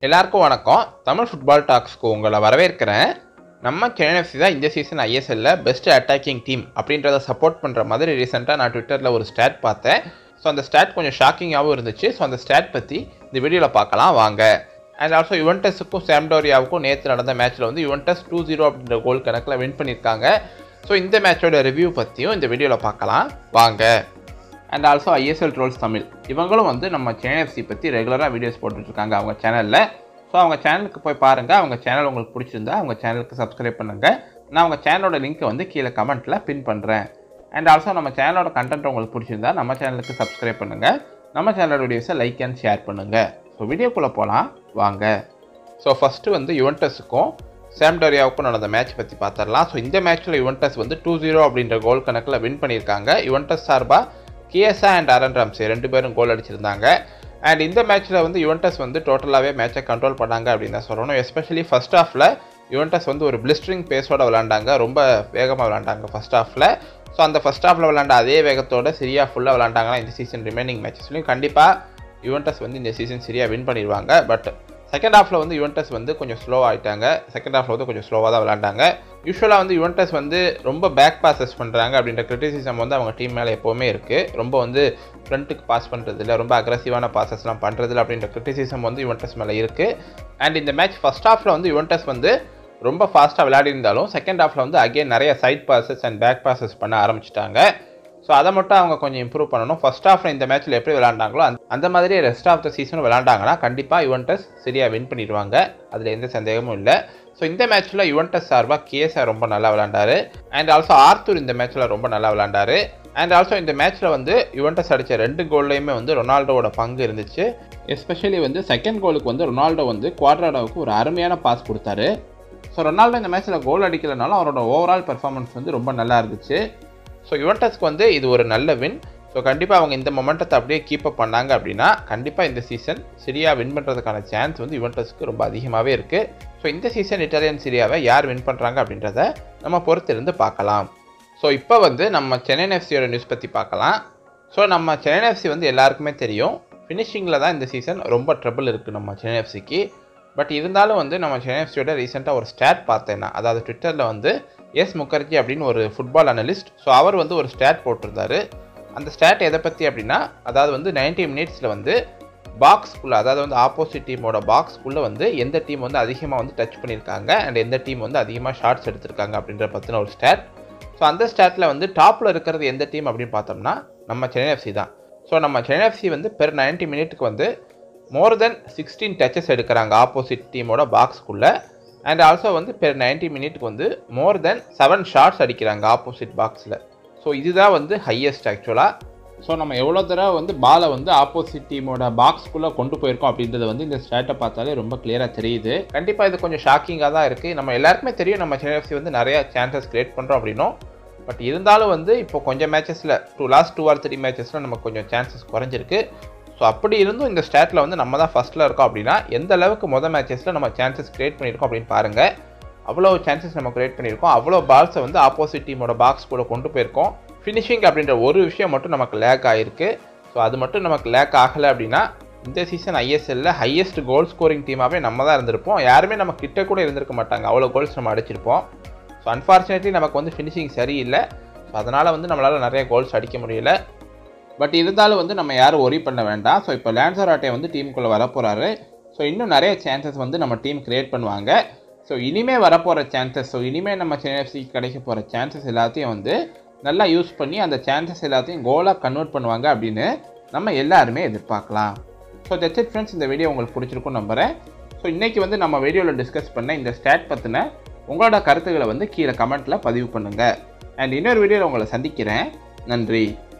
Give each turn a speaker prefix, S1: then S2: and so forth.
S1: எல்லாருக்கும் வணக்கம் தமிழ் ஃபுட்பால் டாக்ஸ்க்கு உங்களை வரவேற்கிறேன் நம்ம கேஎன்எஃப்சி தான் இந்த சீசன் ஐஎஸ்எல்ல பெஸ்ட் அட்டாக்கிங் டீம் அப்படின்றத சப்போர்ட் பண்ணுற மாதிரி ரீசெண்டாக நான் ட்விட்டரில் ஒரு ஸ்டாட் பார்த்தேன் ஸோ அந்த ஸ்டாட் கொஞ்சம் ஷாக்கிங்காகவும் இருந்துச்சு ஸோ அந்த ஸ்டாட் பற்றி இந்த வீடியோவில் பார்க்கலாம் வாங்க அண்ட் ஆல்சோ யுவன்டஸுக்கும் சாம்டோரியாவுக்கும் நேற்று நடந்த மேட்ச்சில் வந்து யுவன்டஸ் டூ ஜீரோ அப்படின்ற கோல் கணக்கில் வின் பண்ணியிருக்காங்க ஸோ இந்த மேட்சோட ரிவ்யூ பற்றியும் இந்த வீடியோவில் பார்க்கலாம் வாங்க and also ISL trolls Tamil இவங்களும் வந்து நம்ம சேனல்சி பற்றி ரெகுலராக வீடியோஸ் போட்டுட்ருக்காங்க அவங்க சேனலில் ஸோ அவங்க சேனலுக்கு போய் பாருங்கள் அவங்க சேனல் உங்களுக்கு பிடிச்சிருந்தா அவங்க சேனலுக்கு சப்ஸ்கிரைப் பண்ணுங்கள் நான் அவங்க சேனலோட லிங்க்கை வந்து கீழே கமெண்ட்டில் பின் பண்ணுறேன் அண்ட் ஆல்சோ நம்ம சேனலோட கண்டென்ட் உங்களுக்கு பிடிச்சிருந்தா நம்ம சேனலுக்கு சப்ஸ்கிரைப் பண்ணுங்கள் நம்ம சேனலோட வீடியோஸை லைக் அண்ட் ஷேர் பண்ணுங்கள் ஸோ வீடியோக்குள்ளே போகலாம் வாங்க ஸோ ஃபஸ்ட்டு வந்து யுவன்டஸுக்கும் சாம்டோரியாவுக்கும் நடந்த மேட்ச் பற்றி பார்த்துடலாம் ஸோ இந்த மேட்ச்சில் யுவன்டஸ் வந்து டூ ஜீரோ அப்படின்ற கோல் கணக்கில் வின் பண்ணியிருக்காங்க யுவன்டஸ் சார்பாக கியஸா அண்ட் அரன் ராம்சே ரெண்டு பேரும் கோல் அடிச்சிருந்தாங்க அண்ட் இந்த மேட்ச்சில் வந்து யுவன்டஸ் வந்து டோட்டலாகவே மேட்சை கண்ட்ரோல் பண்ணாங்க அப்படின்னு தான் சொல்லணும் எஸ்பெஷலி ஃபர்ஸ்ட் ஹாஃபில் யுவன்டஸ் வந்து ஒரு பிளிஸ்டரிங் பேஸோட விளாண்டாங்க ரொம்ப வேகமாக விளாண்டாங்க ஃபர்ஸ்ட் ஹாஃபில் ஸோ அந்த ஃபர்ஸ்ட் ஹாஃபில் விளாண்ட அதே வேகத்தோட சரியாக ஃபுல்லாக விளாண்டாங்கன்னா இந்த சீசன் ரிமைனிங் மேட்சஸ்லையும் கண்டிப்பாக யுவன்டஸ் வந்து இந்த சீசன் சரியாக வின் பண்ணிடுவாங்க பட் செகண்ட் ஹாஃபில் வந்து யுவன்டஸ் வந்து கொஞ்சம் ஸ்லோ ஆகிட்டாங்க செகண்ட் ஹாஃபில் வந்து கொஞ்சம் ஸ்லோவாக தான் விளாண்டாங்க யூஸ்வலாக வந்து யுவன்டஸ் வந்து ரொம்ப பேக் பாசஸ் பண்ணுறாங்க அப்படின்ற கிரிட்டிசிசம் வந்து அவங்க டீம் மேலே எப்போவுமே இருக்குது ரொம்ப வந்து ஃப்ரண்ட்டுக்கு பாஸ் பண்ணுறதில்ல ரொம்ப அக்ரஸிவான பாசஸ்லாம் பண்ணுறதில்ல அப்படின்ற கிரிட்டிசிசம் வந்து யுவன்டஸ் மேலே இருக்குது அண்ட் இந்த மேட்ச் ஃபஸ்ட் ஹாஃபில் வந்து யுவன்டஸ் வந்து ரொம்ப ஃபாஸ்ட்டாக விளையாடி இருந்தாலும் செகண்ட் ஹாஃபில் வந்து அகைன் நிறைய side passes and back passes பண்ண ஆரம்பிச்சிட்டாங்க ஸோ அதை மட்டும் அவங்க கொஞ்சம் இம்ப்ரூவ் பண்ணணும் ஃபர்ஸ்ட் ஹாஃபில் இந்த மேட்ச்சில் எப்படி விளாண்டாங்களோ அந்த அந்த மாதிரி ரெஸ்ட் ஆஃப் த சீசன் விளாண்டாங்கன்னா கண்டிப்பாக யுவன்டஸ் சரியாக வின் பண்ணிடுவாங்க அதில் எந்த சந்தேகமும் இல்லை ஸோ இந்த மேட்ச்சில் யுவன்டஸ் சார்பாக கேஎஸ்ஆர் ரொம்ப நல்லா விளாண்டாரு அண்ட் ஆல்சோ ஆர்த்தூர் இந்த மேட்ச்சில் ரொம்ப நல்லா விளாண்டாரு அண்ட் ஆல்சோ இந்த மேட்ச்சில் வந்து யுவன்டஸ் அடித்த ரெண்டு கோல்லையுமே வந்து ரொனால்டோவோட பங்கு இருந்துச்சு எஸ்பெஷலி வந்து செகண்ட் கோலுக்கு வந்து ரொனால்டோ வந்து குவாட்ராடோவுக்கு ஒரு அருமையான பாஸ் கொடுத்தாரு ஸோ ரொனால்டோ இந்த மேட்ச்சில் கோல் அடிக்கலனாலும் அவரோட ஓவரால் பெர்ஃபார்மன்ஸ் வந்து ரொம்ப நல்லா இருந்துச்சு ஸோ யுவன்டஸ்க்கு வந்து இது ஒரு நல்ல வின் ஸோ கண்டிப்பாக அவங்க இந்த மொமெண்டத்தை அப்படியே கீப் அப் பண்ணாங்க அப்படின்னா கண்டிப்பாக இந்த சீசன் சரியாக வின் பண்ணுறதுக்கான சான்ஸ் வந்து யுவன்டஸ்க்கு ரொம்ப அதிகமாகவே இருக்குது ஸோ இந்த சீசன் இட்டாலியன் சிரியாவை யார் வின் பண்ணுறாங்க அப்படின்றத நம்ம பொறுத்திருந்து பார்க்கலாம் ஸோ இப்போ வந்து நம்ம சென்னை எஃப்சியோட நியூஸ் பற்றி பார்க்கலாம் ஸோ நம்ம சென்னை எஃப்சி வந்து எல்லாருக்குமே தெரியும் ஃபினிஷிங்கில் தான் இந்த சீசன் ரொம்ப ட்ரபிள் இருக்குது நம்ம சென்னை எஃப்சிக்கு பட் இருந்தாலும் வந்து நம்ம சென்னை எஃப்சியோட ரீசெண்டாக ஒரு ஸ்டாட் பார்த்தேன்னா அதாவது ட்விட்டரில் வந்து எஸ் முகர்ஜி அப்படின்னு ஒரு ஃபுட்பால் அனலிஸ்ட் ஸோ அவர் வந்து ஒரு ஸ்டாட் போட்டிருந்தாரு அந்த ஸ்டாட் எதை பற்றி அப்படின்னா அதாவது வந்து நைன்டி மினிட்ஸில் வந்து பாக்ஸ்குள்ளே அதாவது வந்து ஆப்போசிட் டீமோட பாக்ஸ்குள்ளே வந்து எந்த டீம் வந்து அதிகமாக வந்து டச் பண்ணியிருக்காங்க அண்ட் எந்த டீம் வந்து அதிகமாக ஷார்ட்ஸ் எடுத்திருக்காங்க அப்படின்ற பற்றின ஒரு ஸ்டாட் ஸோ அந்த ஸ்டாட்டில் வந்து டாப்பில் இருக்கிறது எந்த டீம் அப்படின்னு பார்த்தோம்னா நம்ம சென்னை எஃப்சி தான் ஸோ நம்ம சென்னை எஃப்சி வந்து பெர் நைன்டி மினிட்டுக்கு வந்து மோர் தென் சிக்ஸ்டீன் டச்சஸ் எடுக்கிறாங்க ஆப்போசிட் டீமோட பாக்ஸ்க்குள்ளே அண்ட் ஆல்சோ வந்து பெர் நைன்டி மினிட்க்கு வந்து மோர் தென் செவன் ஷாட்ஸ் அடிக்கிறாங்க ஆப்போசிட் பாக்ஸில் ஸோ இதுதான் வந்து ஹையஸ்ட் ஆக்சுவலாக ஸோ நம்ம எவ்வளோ தடவை வந்து பாலை வந்து ஆப்போசிட் டீமோட பாக்ஸ்க்குள்ளே கொண்டு போயிருக்கோம் அப்படின்றது வந்து இந்த ஸ்டாட்டை பார்த்தாலே ரொம்ப கிளியராக தெரியுது கண்டிப்பாக இது கொஞ்சம் ஷாக்கிங்காக தான் இருக்குது நம்ம எல்லாருக்குமே தெரியும் நம்ம சென்னை வந்து நிறைய சான்சஸ் கிரியேட் பண்ணுறோம் அப்படின்னும் பட் இருந்தாலும் வந்து இப்போ கொஞ்சம் மேட்சஸில் two last two or three மேட்சஸில் நமக்கு கொஞ்சம் சான்சஸ் குறைஞ்சிருக்கு ஸோ அப்படி இருந்தும் இந்த ஸ்டாட்டில் வந்து நம்ம தான் ஃபஸ்ட்டில் இருக்கோம் அப்படின்னா எந்த அளவுக்கு மொதல் மேட்சஸில் நம்ம சான்சஸ் கிரியேட் பண்ணியிருக்கோம் அப்படின்னு பாருங்கள் அவ்வளோ சான்சஸ் நம்ம கிரியேட் பண்ணியிருக்கோம் அவ்வளோ பால்ஸை வந்து ஆப்போசிட் டீமோட பாக்ஸ் கூட கொண்டு போயிருக்கோம் ஃபினிஷிங் அப்படின்ற ஒரு விஷயம் மட்டும் நமக்கு லேக் ஆகிருக்கு ஸோ அது மட்டும் நமக்கு லேக் ஆகலை அப்படின்னா இந்த சீசன் ஐஎஸ்எல்ல ஹையஸ்ட் கோல் ஸ்கோரிங் டீமாகவே நம்ம தான் இருந்திருப்போம் யாருமே நம்ம கிட்ட கூட இருந்திருக்க மாட்டாங்க அவ்வளோ கோல்ஸ் நம்ம அடிச்சிருப்போம் ஸோ அன்ஃபார்ச்சுனேட்லி நமக்கு வந்து ஃபினிஷிங் சரியில்லை ஸோ அதனால் வந்து நம்மளால் நிறைய கோல்ஸ் அடிக்க முடியல பட் இருந்தாலும் வந்து நம்ம யாரும் ஒரி பண்ண வேண்டாம் ஸோ இப்போ லான்சராட்டை வந்து டீமுக்குள்ளே வரப்போகிறாரு ஸோ இன்னும் நிறைய சான்சஸ் வந்து நம்ம டீம் க்ரியேட் பண்ணுவாங்க ஸோ இனிமேல் வரப்போகிற சான்சஸ் ஸோ இனிமேல் நம்ம சென்னைஎஃப்சிக்கு கிடைக்க போகிற சான்சஸ் எல்லாத்தையும் வந்து நல்லா யூஸ் பண்ணி அந்த சான்சஸ் எல்லாத்தையும் கோலாக கன்வெர்ட் பண்ணுவாங்க அப்படின்னு நம்ம எல்லாருமே எதிர்பார்க்கலாம் ஸோ தட்ஸ் இட் ஃப்ரெண்ட்ஸ் இந்த வீடியோ உங்களுக்கு பிடிச்சிருக்கும் நம்புகிறேன் ஸோ இன்றைக்கி வந்து நம்ம வீடியோவில் டிஸ்கஸ் பண்ண இந்த ஸ்டாட் பற்றின உங்களோட கருத்துக்களை வந்து கீழே கமெண்ட்டில் பதிவு பண்ணுங்கள் அண்ட் இன்னொரு வீடியோவில் உங்களை சந்திக்கிறேன் நன்றி